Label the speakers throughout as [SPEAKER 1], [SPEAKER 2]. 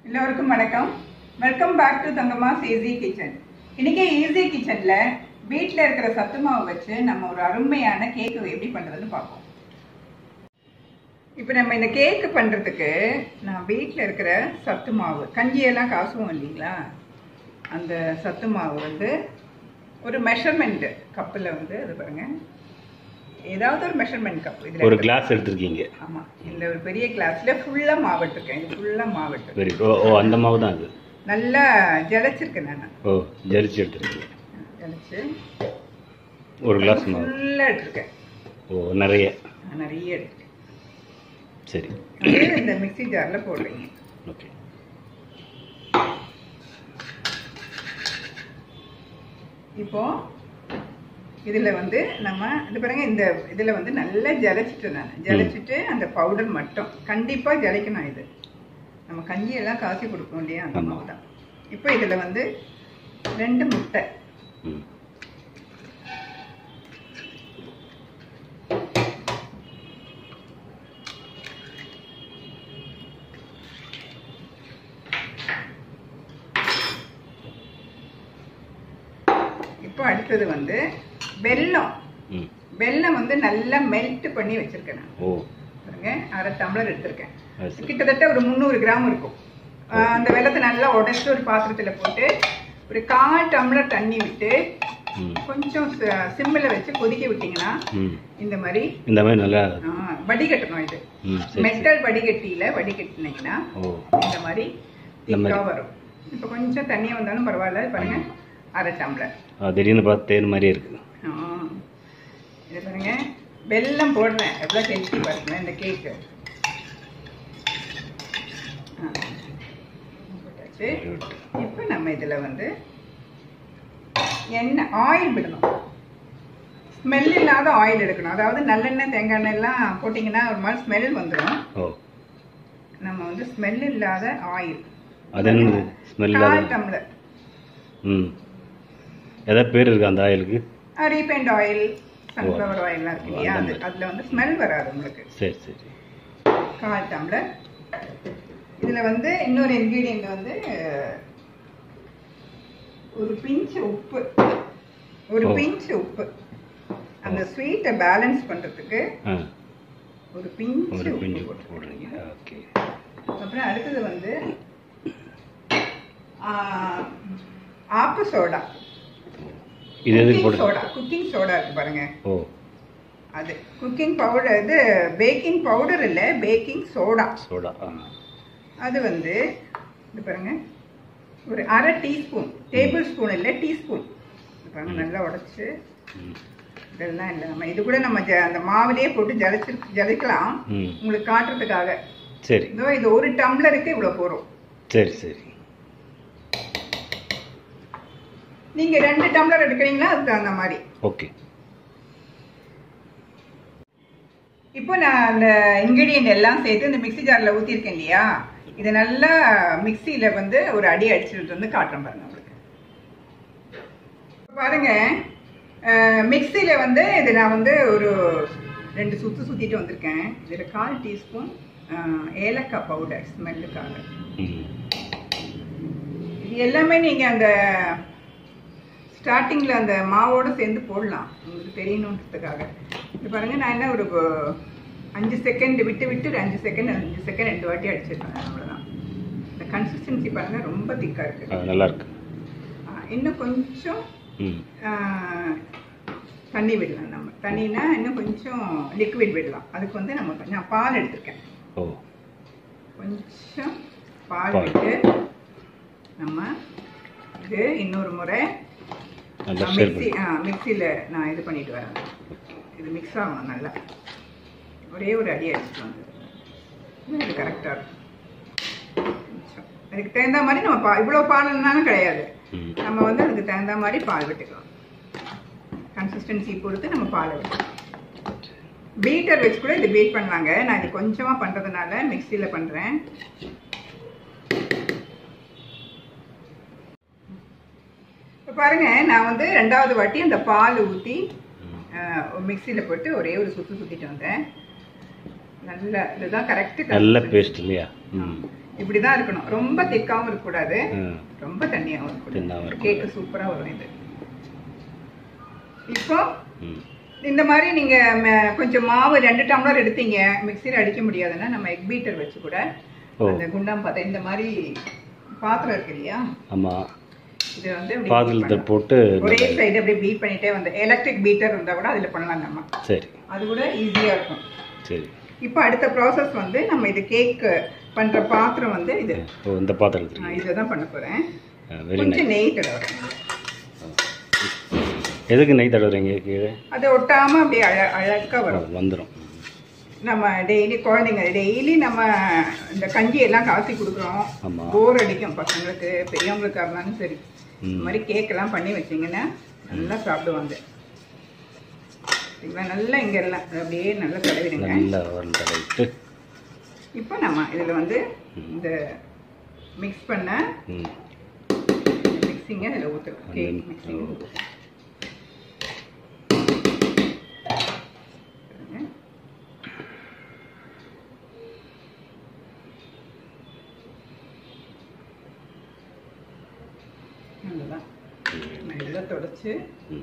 [SPEAKER 1] எல்லோருக்கும் வணக்கம் welcome back to Thangamma's easy kitchen இன்னைக்கு ஈஸி கிச்சன்ல வீட்டில் இருக்கிற சத்து மாவு வச்சு நம்ம ஒரு அருமையான கேக்கு எப்படி பண்றதுன்னு பார்ப்போம் இப்போ நம்ம இந்த கேக்கு பண்றதுக்கு நான் வீட்டில் இருக்கிற சத்து மாவு கஞ்சியெல்லாம் காசுவோம் இல்லைங்களா அந்த சத்து மாவு வந்து ஒரு மெஷர்மெண்ட் கப்பில் வந்து அது பாருங்க ஏதாவது ஒரு மெஷர்மெண்ட் கப்
[SPEAKER 2] ஒரு
[SPEAKER 1] இதில்
[SPEAKER 2] கிளாஸ் எடுத்திருக்கீங்க
[SPEAKER 1] ஆமா இந்த ஒரு பெரிய கிளாஸ்ல ஃபுல்லா மாவு எடுத்திருக்கேன் இது ஃபுல்லா மாவு எடுத்திருக்கேன்
[SPEAKER 2] வெரி ஓ ஓ அந்த மாவு தான் அது
[SPEAKER 1] நல்லா ஜலிச்சிருக்கேன் நான்
[SPEAKER 2] ஓ ஜலிச்சு எடுத்திருக்கீங்க
[SPEAKER 1] ஜலிச்சு
[SPEAKER 2] ஒரு கிளாஸ் மாவு
[SPEAKER 1] ஃபுல்லா எடுத்திருக்கேன்
[SPEAKER 2] ஓ நிறைய
[SPEAKER 1] நான் நிறைய எடுத்திருக்கேன்
[SPEAKER 2] சரி
[SPEAKER 1] அப்படியே இந்த மிக்ஸி ஜார்ல போடுறீங்க
[SPEAKER 2] ஓகே
[SPEAKER 1] இப்போ இதுல வந்து நம்ம இது பாருங்க இந்த இதுல வந்து நல்லா ஜலிச்சிட்டு நான் ஜலிச்சிட்டு அந்த பவுடர் மட்டும் கண்டிப்பா ஜலிக்கணும் இது நம்ம கஞ்சி எல்லாம் காசி கொடுப்போம் இல்லையா அந்த
[SPEAKER 2] ஆமா.
[SPEAKER 1] மாவு தான் இப்போ இதுல வந்து ரெண்டு முட்டை
[SPEAKER 2] ம்
[SPEAKER 1] இப்போ அடுத்தது வந்து வெல்லம்
[SPEAKER 2] ம்
[SPEAKER 1] வெல்லம் வந்து நல்லா மெல்ட் பண்ணி வச்சிருக்கேன் நான்
[SPEAKER 2] ஓ
[SPEAKER 1] பாருங்க அரை டம்ளர் எடுத்திருக்கேன்
[SPEAKER 2] அது சரி
[SPEAKER 1] கிட்டத்தட்ட ஒரு முந்நூறு கிராம் இருக்கும் ஆஹ் அந்த வெள்ளத்தை நல்லா உடைச்சு ஒரு பாத்திரத்துல போட்டு ஒரு கால் டம்ளர் தண்ணி விட்டு
[SPEAKER 2] ம்
[SPEAKER 1] கொஞ்சம் சிம்மில் வச்சு கொதிக்க விட்டீங்கன்னா
[SPEAKER 2] ம்
[SPEAKER 1] இந்த மாதிரி
[SPEAKER 2] இந்த மாதிரி நல்லா
[SPEAKER 1] ஆஹ் வடிகட்டணும் இது
[SPEAKER 2] ம் சரி சரி
[SPEAKER 1] மெட்டல் வடிகட்டியில வடிகட்டினீங்கன்னா
[SPEAKER 2] ஓ
[SPEAKER 1] இந்த மாதிரி
[SPEAKER 2] இந்த மாதிரி.
[SPEAKER 1] திக்கா வரும் இப்போ கொஞ்சம் தண்ணியா வந்தாலும் பரவாயில்ல இது பாருங்க அரை டம்ளர்
[SPEAKER 2] ஆ, திடீர்னு பார்த்து தேன் மாதிரியே இருக்குது
[SPEAKER 1] ஆ. இது பாருங்க வெல்லம் போடுறேன் எவ்வளோ ஹெல்த்தி பாருங்க இந்த கேக்கு போட்டாச்சு இப்போ நம்ம இதில் வந்து எண்ணெய் ஆயில் விடணும் ஸ்மெல் இல்லாத ஆயில் எடுக்கணும் அதாவது நல்லெண்ணெய் தேங்காய் எண்ணெய் எல்லாம் போட்டிங்கன்னா ஒரு மாதிரி ஸ்மெல் வந்துடும்
[SPEAKER 2] ஓ
[SPEAKER 1] நம்ம வந்து ஸ்மெல் இல்லாத ஆயில்
[SPEAKER 2] அது என்னது ஸ்மெல்
[SPEAKER 1] கால்
[SPEAKER 2] இல்லாத
[SPEAKER 1] டம்ளர்
[SPEAKER 2] ம் ஏதாவது பேர் இருக்கா அந்த ஆயிலுக்கு
[SPEAKER 1] ரீபெண்ட் ஆயில் சன்ஃப்ளவர் ஆயில்லாம் இருக்கு இல்லையா
[SPEAKER 2] அந்த
[SPEAKER 1] அது
[SPEAKER 2] மாதிரி.
[SPEAKER 1] அதில் வந்து ஸ்மெல் வராது உங்களுக்கு
[SPEAKER 2] சரி சரி
[SPEAKER 1] கால் டம்ளர் இதுல வந்து இன்னொரு இன்கிரீடியன்ட் வந்து ஒரு பிஞ்ச் உப்பு ஒரு
[SPEAKER 2] ஓ.
[SPEAKER 1] பிஞ்ச் உப்பு அந்த ஸ்வீட்டை பேலன்ஸ் பண்றதுக்கு
[SPEAKER 2] ஆ
[SPEAKER 1] ஒரு பிஞ்ச்
[SPEAKER 2] ஒரு
[SPEAKER 1] உப்பு
[SPEAKER 2] பிஞ்சு
[SPEAKER 1] போட்டு
[SPEAKER 2] போடுறீங்க ஓகே
[SPEAKER 1] அப்புறம் அடுத்தது வந்து ஆ, ஆப்பு சோடா
[SPEAKER 2] இது எதுக்கு போடுறது
[SPEAKER 1] சோடா குக்கிங் சோடா இருக்கு பாருங்க
[SPEAKER 2] ஓ
[SPEAKER 1] அது குக்கிங் பவுடர் இது பேக்கிங் பவுடர் இல்ல பேக்கிங் சோடா
[SPEAKER 2] சோடா ஆ
[SPEAKER 1] அது வந்து இது பாருங்க ஒரு அரை டீஸ்பூன் டேபிள் ஸ்பூன் இல்லை டீஸ்பூன் பாருங்க நல்லா உடைச்சு
[SPEAKER 2] ம்
[SPEAKER 1] இதெல்லாம் இல்லை நம்ம இது கூட நம்ம ஜ- அந்த மாவுலயே போட்டு ஜலிச்சு ஜலிக்கலாம்
[SPEAKER 2] ம்
[SPEAKER 1] உங்களுக்கு காட்டுறதுக்காக
[SPEAKER 2] சரி
[SPEAKER 1] இதோ இது ஒரு டம்ளருக்கு இவ்வளோ போகிறோம்
[SPEAKER 2] சரி சரி
[SPEAKER 1] நீங்க ரெண்டு டம்ளர் எடுக்கிறீங்களா அதுக்கு தகுந்த மாதிரி
[SPEAKER 2] ஓகே
[SPEAKER 1] இப்போ நான் அந்த இன்கிரீடியன்ட் எல்லாம் சேர்த்து இந்த மிக்ஸி ஜாரில் ஊற்றிருக்கேன் இல்லையா இதை நல்லா மிக்ஸியில் வந்து ஒரு அடி அடிச்சுட்டு வந்து காட்டுறேன் பாருங்க உங்களுக்கு பாருங்க மிக்ஸியில் வந்து இது நான் வந்து ஒரு ரெண்டு சுத்து சுத்திட்டு வந்திருக்கேன் இதில் கால் டீஸ்பூன் ஏலக்காய் பவுடர் ஸ்மெல்லுக்காக
[SPEAKER 2] ம்
[SPEAKER 1] இது எல்லாமே நீங்கள் அந்த ஸ்டார்டிங்கில் அந்த மாவோட சேர்ந்து போடலாம் உங்களுக்கு தெரியணுன்றதுக்காக இது பாருங்க நான் என்ன ஒரு கொ- அஞ்சு செகண்ட் விட்டு விட்டு ஒரு அஞ்சு செகண்ட் அஞ்சு செகண்ட் ரெண்டு வாட்டி அடிச்சிருப்பேன் அவ்வளோதான் இந்த கன்சிஸ்டன்சி பாருங்க ரொம்ப திக்காக
[SPEAKER 2] ஆ,
[SPEAKER 1] இருக்குது
[SPEAKER 2] நல்லா இருக்கு
[SPEAKER 1] இன்னும் கொஞ்சம்
[SPEAKER 2] ம்
[SPEAKER 1] ஆ, தண்ணி விடலாம் நம்ம தண்ணினா இன்னும் கொஞ்சம் லிக்விட் விடலாம் அதுக்கு வந்து நம்ம கொஞ்சம் நான் பால் எடுத்திருக்கேன்
[SPEAKER 2] ஓ
[SPEAKER 1] கொஞ்சம் பால்
[SPEAKER 2] பால்.
[SPEAKER 1] விட்டு நம்ம இது இன்னொரு முறை
[SPEAKER 2] நல்லா
[SPEAKER 1] நான்
[SPEAKER 2] ஷேர்
[SPEAKER 1] மிக்ஸி
[SPEAKER 2] பண்ணி
[SPEAKER 1] ஆ மிக்ஸியில் நான் இது பண்ணிட்டு வரேன் இது மிக்ஸ் ஆகணும் நல்லா ஒரே ஒரு அடி அடிச்சுட்டு வந்து இது கரெக்டாக இருக்கும் கொஞ்சம். அதுக்கு தகுந்த மாதிரி நம்ம பா இவ்வளோ பால்னாலும் கிடையாது
[SPEAKER 2] ம்
[SPEAKER 1] நம்ம வந்து அதுக்கு தகுந்த மாதிரி பால் விட்டுக்கலாம் கன்சிஸ்டன்சி பொறுத்து நம்ம பால் விட்டுக்கலாம் பீட்டர் வச்சு கூட இது பீட் பண்ணலாங்க நான் இது கொஞ்சமாக பண்ணுறதுனால மிக்ஸியில் பண்ணுறேன் இப்போ பாருங்க நான் வந்து ரெண்டாவது வாட்டி அந்த பால் ஊற்றி
[SPEAKER 2] ம்
[SPEAKER 1] மிக்ஸியில் போட்டு ஒரே ஒரு சுற்று சுற்றிட்டு வந்தேன் நல்ல இதுதான் கரெக்டு
[SPEAKER 2] நல்ல பேஸ்ட் இல்லையா ம்
[SPEAKER 1] இப்படி தான் இருக்கணும் ரொம்ப திக்காவும் இருக்கக்கூடாது
[SPEAKER 2] ம்
[SPEAKER 1] ரொம்ப தண்ணியாகவும் இருக்கக்கூடாது
[SPEAKER 2] தின்னாவும் இருக்கும்
[SPEAKER 1] கேக்கு சூப்பராக வரும் இது இப்போ
[SPEAKER 2] ம்
[SPEAKER 1] இந்த மாதிரி நீங்க ம- கொஞ்சம் மாவு ரெண்டு டம்ளர் எடுத்தீங்க மிக்சியில் அடிக்க முடியாதுன்னா நம்ம எக் பீட்டர் வச்சு கூட
[SPEAKER 2] ஓ.
[SPEAKER 1] அந்த குண்டாம் பார்த்தா இந்த மாதிரி பாத்திரம் இருக்கு இல்லையா
[SPEAKER 2] ஆமாம்
[SPEAKER 1] இது வந்து அப்படி beat
[SPEAKER 2] பாத்திரத்தை
[SPEAKER 1] பண்ணலாம்.
[SPEAKER 2] போட்டு
[SPEAKER 1] ஒரே சைடு அப்படியே பீட் பண்ணிட்டே வந்து எலக்ட்ரிக் பீட்டர் இருந்தா கூட அதுல பண்ணலாம் நம்ம
[SPEAKER 2] சரி
[SPEAKER 1] அது கூட ஈஸியா இருக்கும்
[SPEAKER 2] சரி
[SPEAKER 1] இப்போ அடுத்த ப்ராசஸ் வந்து நம்ம இது கேக் பண்ற பாத்திரம் வந்து இது
[SPEAKER 2] ஓ இந்த பாத்திரத்துக்கு
[SPEAKER 1] நான் இதை தான் பண்ண போறேன்
[SPEAKER 2] வெரி நைஸ்
[SPEAKER 1] கொஞ்சம் நெய் தடவுறேன்
[SPEAKER 2] எதுக்கு நெய் தடவுறீங்க கீழே
[SPEAKER 1] அதை ஒட்டாம அப்படியே அழ அழகா வரும்
[SPEAKER 2] வந்துடும்
[SPEAKER 1] நம்ம டெய்லி குழந்தைங்க டெய்லி நம்ம இந்த கஞ்சி எல்லாம் காசி கொடுக்குறோம்
[SPEAKER 2] ஆமாம்
[SPEAKER 1] போர் அடிக்கும் பசங்களுக்கு பெரியவங்களுக்கா இருந்தாலும் சரி இந்த
[SPEAKER 2] ம்
[SPEAKER 1] மாதிரி கேக் எல்லாம் பண்ணி வச்சீங்கன்னா நல்லா சாப்பிடுவாங்க சரிங்களா நல்லா இங்க எல்லாம் அப்படியே நல்லா தடவிடுங்க
[SPEAKER 2] நல்லா வரல தடவிட்டு
[SPEAKER 1] இப்போ நம்ம இதில் வந்து இந்த மிக்ஸ் பண்ண
[SPEAKER 2] ம்
[SPEAKER 1] மிக்ஸிங்கை இதில் ஊற்றுறோம் கேக் மிக்ஸிங் நல்லா நல்லா தொடச்சி
[SPEAKER 2] ம்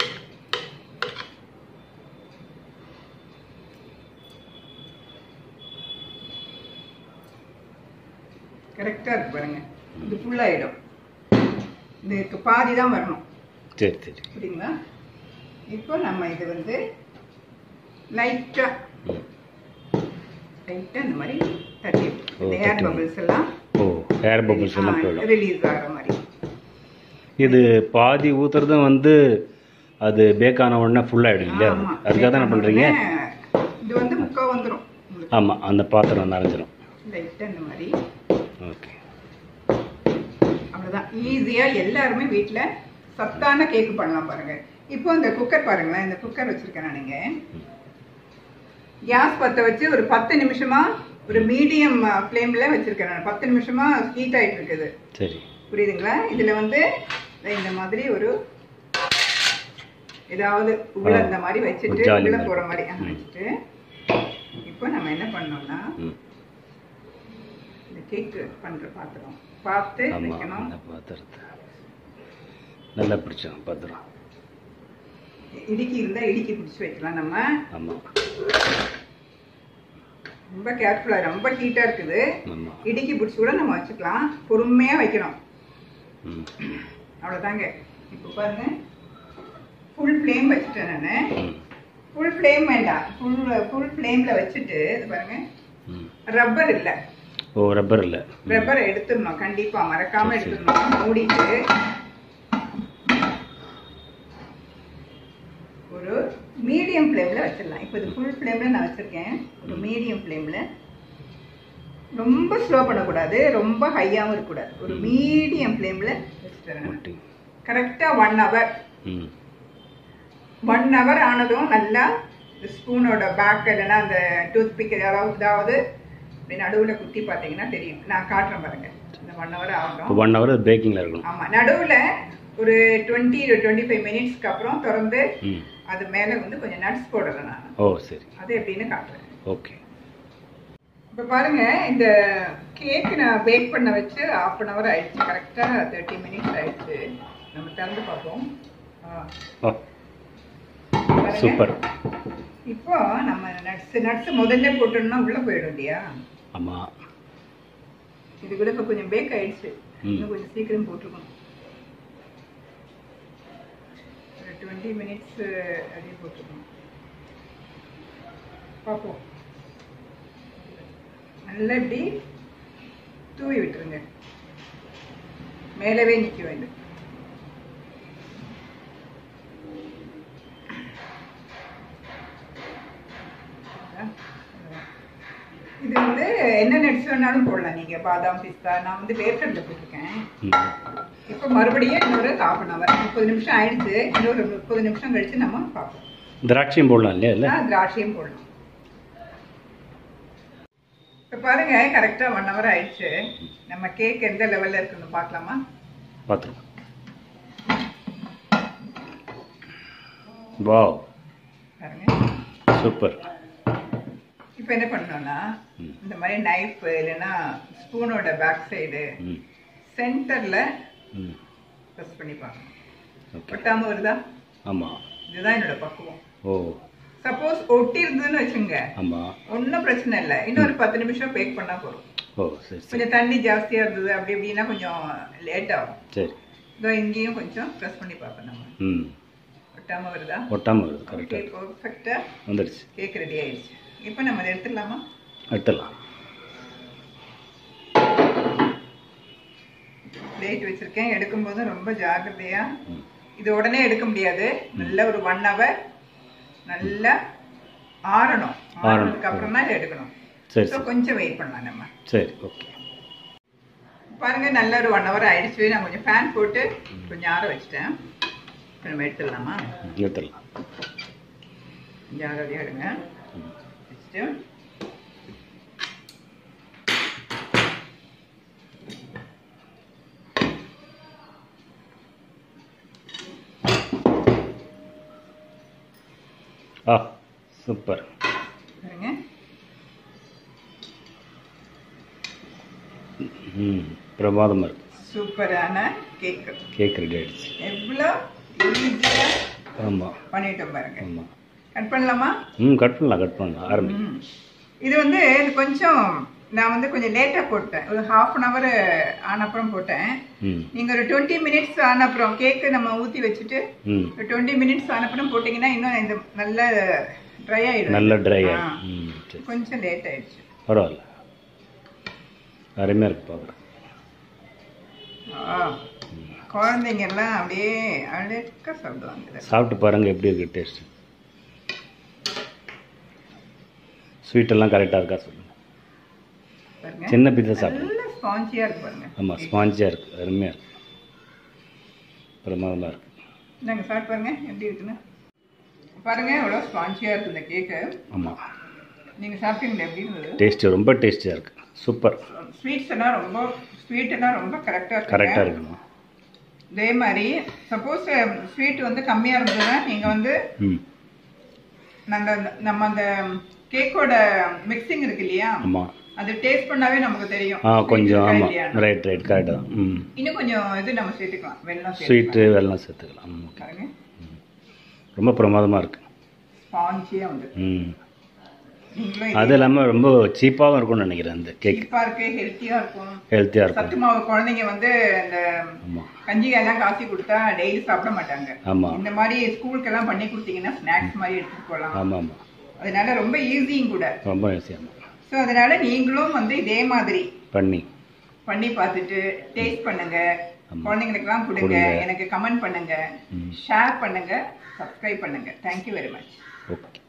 [SPEAKER 1] கரெக்டாக இருக்கு பாருங்க இது ஃபுல்லாகிடும் இதுக்கு பாதி தான் வரணும்
[SPEAKER 2] சரி சரி
[SPEAKER 1] புரியுங்களா இப்போ நம்ம இது வந்து லைட்டாக
[SPEAKER 2] ம்
[SPEAKER 1] லைட்டாக இந்த மாதிரி தட்டி
[SPEAKER 2] ஓ,
[SPEAKER 1] இந்த ஏர்
[SPEAKER 2] தட்டி.
[SPEAKER 1] பபிள்ஸ் எல்லாம்
[SPEAKER 2] ஓ ஏர் பபிள்ஸ் எல்லாம் போயிடும்
[SPEAKER 1] ரிலீஸ் ஆகிற மாதிரி
[SPEAKER 2] இது பாதி ஊத்துறதும் வந்து அது பேக் ஆன உடனே ஃபுல் ஆகிடும் இல்லையா அது
[SPEAKER 1] ஆமா.
[SPEAKER 2] அதுக்காக தானே பண்ணுறீங்க
[SPEAKER 1] இது வந்து முக்கா வந்துடும் உங்களுக்கு
[SPEAKER 2] ஆமாம் அந்த பாத்திரம் நிறைஞ்சிரும்
[SPEAKER 1] லைட்டாக இந்த மாதிரி
[SPEAKER 2] ஓகே
[SPEAKER 1] அவ்வளோதான் ஈஸியாக எல்லாருமே வீட்டில் சத்தான கேக்கு பண்ணலாம் பாருங்க இப்போ இந்த குக்கர் பாருங்களேன் இந்த குக்கர் வச்சிருக்கேன் நானுங்க கேஸ் பற்ற வச்சு ஒரு பத்து நிமிஷமா ஒரு மீடியம் ஃப்ளேமில் வச்சிருக்கேன் நான் பத்து நிமிஷமா ஹீட் ஆயிட்டு இருக்குது
[SPEAKER 2] சரி
[SPEAKER 1] புரியுதுங்களா இதுல வந்து இந்த மாதிரி ஒரு ஏதாவது உள்ள
[SPEAKER 2] ஆ.
[SPEAKER 1] இந்த மாதிரி வச்சுட்டு
[SPEAKER 2] ஒரு ஜாலி
[SPEAKER 1] உள்ள
[SPEAKER 2] மாதிரி.
[SPEAKER 1] போற மாதிரி ஆ,
[SPEAKER 2] ம்.
[SPEAKER 1] வச்சுட்டு இப்போ நம்ம என்ன பண்ணோம்னா
[SPEAKER 2] ம்
[SPEAKER 1] இந்த கேக் பண்ற பாத்திரம் பார்த்து
[SPEAKER 2] ஆமாம்
[SPEAKER 1] வைக்கணும்
[SPEAKER 2] அந்த பாத்திரத்தை நல்லா பிடிச்சோம் பாத்திரம்
[SPEAKER 1] இடுக்கி இருந்தா இடுக்கி பிடிச்சி வைக்கலாம் நம்ம
[SPEAKER 2] ஆமாம்
[SPEAKER 1] ரொம்ப கேர்ஃபுல்லா ரொம்ப ஹீட்டா இருக்குது
[SPEAKER 2] ஆமாம்
[SPEAKER 1] இடுக்கி பிடிச்சி கூட நம்ம வச்சுக்கலாம் பொறுமையா வைக்கணும்
[SPEAKER 2] ம்
[SPEAKER 1] அவ்வளவுதாங்க இப்போ பாருங்க ஃபுல் ஃப்ளேம் வச்சுட்டேன் நான்
[SPEAKER 2] ம்
[SPEAKER 1] ஃபுல் ஃப்ளேம் வேண்டாம் ஃபுல் ஃபுல் ஃப்ளேம்ல வச்சுட்டு இது பாருங்க
[SPEAKER 2] ம்
[SPEAKER 1] ரப்பர் இல்லை
[SPEAKER 2] ஓ ரப்பர் இல்லை
[SPEAKER 1] ரப்பரை எடுத்துடணும் கண்டிப்பா மறக்காம
[SPEAKER 2] சரி, சரி.
[SPEAKER 1] எடுத்துடணும் மூடிட்டு ஒரு மீடியம் ஃப்ளேம்ல வச்சிடலாம் இப்போ இது ஃபுல் ஃப்ளேம்ல நான் வச்சிருக்கேன் ஒரு மீடியம் ஃப்ளேம்ல ரொம்ப ஸ்லோ பண்ணக்கூடாது ரொம்ப ஹையாகவும் இருக்கக்கூடாது ஒரு மீடியம் ஃப்ளேம்ல வச்சுட்டேன்
[SPEAKER 2] முட்டி
[SPEAKER 1] கரெக்டாக ஒன் ஹவர்
[SPEAKER 2] ம்
[SPEAKER 1] ஒன் ஹவர் ஆனதும் நல்லா ஸ்பூனோட பேக் இல்லைன்னா அந்த டூத் பிக் ஏதாவது ஏதாவது இப்படி நடுவில் குத்தி பார்த்தீங்கன்னா தெரியும் நான் காட்டுறேன் பாருங்க இந்த ஒன் ஹவர்
[SPEAKER 2] இப்போ
[SPEAKER 1] ஆகட்டும்
[SPEAKER 2] ஒன் ஹவர் பேக்கிங்கில் இருக்கணும்
[SPEAKER 1] ஆமாம் நடுவில் ஒரு டுவெண்ட்டி டுவெண்ட்டி ஃபைவ் மினிட்ஸ்க்கு அப்புறம் திறந்து
[SPEAKER 2] ம்
[SPEAKER 1] அது மேலே வந்து கொஞ்சம் நட்ஸ் போடுறேன் நான்
[SPEAKER 2] ஓ சரி
[SPEAKER 1] அது எப்படின்னு காட்டுறேன்
[SPEAKER 2] ஓகே
[SPEAKER 1] இப்போ பாருங்க இந்த கேக் நான் பேக் பண்ண வச்சு ஹாஃப் அன் ஹவர் ஆயிடுச்சு கரெக்டாக தேர்ட்டி மினிட்ஸ் ஆயிடுச்சு நம்ம திறந்து பார்ப்போம் ஆ
[SPEAKER 2] ஓ
[SPEAKER 1] பாருங்க.
[SPEAKER 2] சூப்பர்
[SPEAKER 1] இப்போ நம்ம நட்ஸ் நட்ஸ் முதல்ல போட்டோம்னா உள்ள போயிடும் இல்லையா
[SPEAKER 2] ஆமாம்
[SPEAKER 1] இது கூட இப்போ கொஞ்சம் பேக் ஆயிடுச்சு
[SPEAKER 2] ம்.
[SPEAKER 1] இன்னும் கொஞ்சம் சீக்கிரம் போட்டிருக்கணும் ஒரு டுவெண்ட்டி மினிட்ஸ் அப்படியே போட்டிருக்கணும் பார்ப்போம் நல்லா இப்படி தூவி விட்டுருங்க மேலவே நிற்க வேண்டும் இது வந்து என்ன நட்ஸ் வேணாலும் போடலாம் நீங்க பாதாம் பிஸ்தா நான் வந்து வேர்க்கடலை போட்டிருக்கேன்
[SPEAKER 2] ம்
[SPEAKER 1] இப்போ மறுபடியும் இன்னொரு ஹாஃப் அன் ஹவர் முப்பது நிமிஷம் ஆயிடுச்சு இன்னொரு முப்பது நிமிஷம் கழிச்சு நம்ம பார்ப்போம்
[SPEAKER 2] திராட்சையும் போடலாம் இல்லையா இல்லை
[SPEAKER 1] ஆ, திராட்சையும் போடலாம் இப்போ பாருங்க கரெக்டா ஒன் ஹவர் ஆயிடுச்சு நம்ம கேக் எந்த லெவல்ல இருக்குன்னு பார்க்கலாமா
[SPEAKER 2] பார்த்துருவோம் வாவ்
[SPEAKER 1] பாருங்க
[SPEAKER 2] சூப்பர்
[SPEAKER 1] இப்போ இப்போ என்ன பண்ணணும்னா
[SPEAKER 2] ம்.
[SPEAKER 1] இந்த மாதிரி நைஃப் இல்லைன்னா ஸ்பூனோட பேக் சைடு
[SPEAKER 2] ம்
[SPEAKER 1] சென்டரில்
[SPEAKER 2] ம்
[SPEAKER 1] ப்ரெஸ் பண்ணி பார்க்கணும்
[SPEAKER 2] ஓகே
[SPEAKER 1] ஒட்டாம வருதா
[SPEAKER 2] ஆமாம்
[SPEAKER 1] இதுதான் என்னோட பக்குவம்
[SPEAKER 2] ஓ
[SPEAKER 1] சப்போஸ் ஒட்டி இருந்ததுன்னு வச்சுங்க
[SPEAKER 2] ஆமாம்
[SPEAKER 1] ஒன்றும் பிரச்சனை இல்லை இன்னொரு பத்து நிமிஷம் பேக் பண்ணா போதும்
[SPEAKER 2] ஓ சரி சரி
[SPEAKER 1] கொஞ்சம் தண்ணி ஜாஸ்தியா இருந்தது அப்படி இப்படின்னா கொஞ்சம் லேட் ஆகும்
[SPEAKER 2] சரி
[SPEAKER 1] இதோ இங்கேயும் கொஞ்சம் ப்ரெஸ் பண்ணி பார்ப்போம் நம்ம
[SPEAKER 2] ம்
[SPEAKER 1] ஒட்டாம வருதா
[SPEAKER 2] ஒட்டாமல் வருது
[SPEAKER 1] ஓகே
[SPEAKER 2] கரெக்டாக
[SPEAKER 1] பர்ஃபெக்டா
[SPEAKER 2] வந்துடுச்சு
[SPEAKER 1] கேக் ரெடி ஆயிடுச்சு இப்போ நம்ம அதை எடுத்துடலாமா
[SPEAKER 2] எடுத்துடலாம்
[SPEAKER 1] பிளேட் வச்சிருக்கேன் எடுக்கும்போது ரொம்ப ஜாக்கிரதையா
[SPEAKER 2] ம்
[SPEAKER 1] இது உடனே எடுக்க முடியாது நல்ல ஒரு ஒன் ஹவர் நல்லா ஆறணும் ஆறதுக்கு அப்புறம் தான் இதை எடுக்கணும்
[SPEAKER 2] சரி
[SPEAKER 1] ஸோ
[SPEAKER 2] சரி
[SPEAKER 1] கொஞ்சம் வெயிட் பண்ணலாம் நம்ம
[SPEAKER 2] சரி ஓகே
[SPEAKER 1] பாருங்க நல்ல ஒரு ஒன் ஹவர் ஆயிடுச்சு நான் கொஞ்சம் ஃபேன் போட்டு கொஞ்சம் ஆற வச்சிட்டேன் இப்போ நம்ம எடுத்துடலாமா
[SPEAKER 2] ம், எடுத்துடலாம்
[SPEAKER 1] ஜாகிரதையா எடுங்க
[SPEAKER 2] ம்
[SPEAKER 1] வச்சுட்டு
[SPEAKER 2] ஆ சூப்பர்
[SPEAKER 1] பாருங்க
[SPEAKER 2] ம் பிரமாதமாக இருக்கு
[SPEAKER 1] சூப்பரான கேக்
[SPEAKER 2] கேக் ரெடி ஆயிடுச்சு
[SPEAKER 1] எவ்வளோ ஈஸியா
[SPEAKER 2] ஆமாம்
[SPEAKER 1] பண்ணிட்டோம் பாருங்க
[SPEAKER 2] ஆமாம்
[SPEAKER 1] கட் பண்ணலாமா
[SPEAKER 2] ம் கட் பண்ணலாம் கட் பண்ணலாம் ஆரம்பி
[SPEAKER 1] ம். இது வந்து இது கொஞ்சம் நான் வந்து கொஞ்சம் லேட்டா போட்டேன் ஒரு ஹாஃப் அன் ஹவர் ஆன அப்புறம் போட்டேன்
[SPEAKER 2] ம்
[SPEAKER 1] நீங்க ஒரு டுவெண்ட்டி மினிட்ஸ் ஆன அப்புறம் கேக்கு நம்ம ஊத்தி வச்சுட்டு
[SPEAKER 2] ம்
[SPEAKER 1] ஒரு டுவெண்ட்டி மினிட்ஸ் ஆன அப்புறம் போட்டீங்கன்னா இன்னும் இந்த நல்ல ட்ரை ஆயிடும்
[SPEAKER 2] நல்ல ட்ரை
[SPEAKER 1] ஆ.
[SPEAKER 2] ஆகும் ம் சரி
[SPEAKER 1] கொஞ்சம் லேட் ஆயிடுச்சு
[SPEAKER 2] பரவாயில்ல அருமையாக இருக்கு பார்க்குறேன்
[SPEAKER 1] ஆ. குழந்தைங்க எல்லாம் அப்படியே அழுக்க சாப்பிடுவாங்க இதை.
[SPEAKER 2] சாப்பிட்டு பாருங்கள் எப்படி இருக்கு டேஸ்ட் ஸ்வீட்டெல்லாம் கரெக்டாக இருக்கா சொல்லுங்கள்
[SPEAKER 1] பாருங்க
[SPEAKER 2] சின்ன பீஸா சாப்பிடுங்க
[SPEAKER 1] நல்ல ஸ்பாஞ்சியா இருக்கு பாருங்க
[SPEAKER 2] ஆமாம் ஸ்பாஞ்சியாக இருக்குது அருமையாக இருக்கு பிரமாதமாக இருக்கு
[SPEAKER 1] நாங்க சாப்பிட்டு பாருங்க எப்படி இருக்குன்னு பாருங்க எவ்வளோ ஸ்பாஞ்சியா இருக்கு இந்த கேக்கு
[SPEAKER 2] ஆமாம்
[SPEAKER 1] நீங்க சாப்பிட்டீங்களா எப்படி இருந்தது
[SPEAKER 2] டேஸ்ட்டு ரொம்ப டேஸ்டியாக இருக்குது சூப்பர்
[SPEAKER 1] ஸ்வீட்ஸ் எல்லாம் ரொம்ப ஸ்வீட் எல்லாம் ரொம்ப கரெக்டா இருக்கு
[SPEAKER 2] கரெக்டாக இருக்குமா
[SPEAKER 1] இதே மாதிரி சப்போஸ் ஸ்வீட் வந்து கம்மியா இருந்ததுன்னா நீங்க வந்து
[SPEAKER 2] ம்
[SPEAKER 1] நாங்க அந்த- நம்ம அந்த கேக்கோட மிக்சிங் இருக்கு இல்லையா
[SPEAKER 2] ஆமாம்
[SPEAKER 1] அது டேஸ்ட் பண்ணாவே நமக்கு தெரியும்
[SPEAKER 2] ஆ
[SPEAKER 1] sweet
[SPEAKER 2] கொஞ்சம்
[SPEAKER 1] இருக்கா
[SPEAKER 2] ஆமாம்
[SPEAKER 1] இல்லையான்னு.
[SPEAKER 2] ரைட் ரைட் கரெக்டாக தான் ம்
[SPEAKER 1] இன்னும் கொஞ்சம் இது நம்ம சேர்த்துக்கலாம் வெள்ளம்
[SPEAKER 2] ஸ்வீட்டு வெள்ளம் சேர்த்துக்கலாம் ம் ஓகே
[SPEAKER 1] பாருங்க
[SPEAKER 2] ரொம்ப பிரமாதமாக இருக்குது
[SPEAKER 1] ஸ்பாஞ்சியா வந்து
[SPEAKER 2] ம்
[SPEAKER 1] நீங்களும்
[SPEAKER 2] அது இல்லாமல் ரொம்ப சீப்பாகவும் இருக்கும்னு நினைக்கிறேன் அந்த கேக்
[SPEAKER 1] சீப்பா இருக்கு ஹெல்த்தியா இருக்கும்
[SPEAKER 2] ஹெல்த்தியாக இருக்கும்
[SPEAKER 1] சத்து மாவு குழந்தைங்க வந்து அந்த
[SPEAKER 2] ஆமாம்
[SPEAKER 1] கஞ்சி எல்லாம் காசி கொடுத்தா டெய்லி சாப்பிட மாட்டாங்க
[SPEAKER 2] ஆமாம்
[SPEAKER 1] இந்த மாதிரி ஸ்கூலுக்கு எல்லாம் பண்ணி கொடுத்தீங்கன்னா ஸ்நாக்ஸ் மாதிரி எடுத்துட்டு போகலாம்
[SPEAKER 2] ஆமாம் ஆமாம்
[SPEAKER 1] அதனால ரொம்ப ஈஸியும் கூட
[SPEAKER 2] ரொம்ப ஈஸியாக
[SPEAKER 1] ஸோ அதனால நீங்களும் வந்து இதே மாதிரி
[SPEAKER 2] பண்ணி
[SPEAKER 1] பண்ணி பார்த்துட்டு டேஸ்ட் பண்ணுங்க
[SPEAKER 2] ஆமா.
[SPEAKER 1] குழந்தைங்களுக்கெல்லாம் கொடுங்க
[SPEAKER 2] கொடுங்க.
[SPEAKER 1] எனக்கு கமெண்ட் பண்ணுங்க
[SPEAKER 2] ம்
[SPEAKER 1] ஷேர் பண்ணுங்க சப்ஸ்கிரைப் பண்ணுங்க தேங்க்யூ வெரி மச்
[SPEAKER 2] ஓகே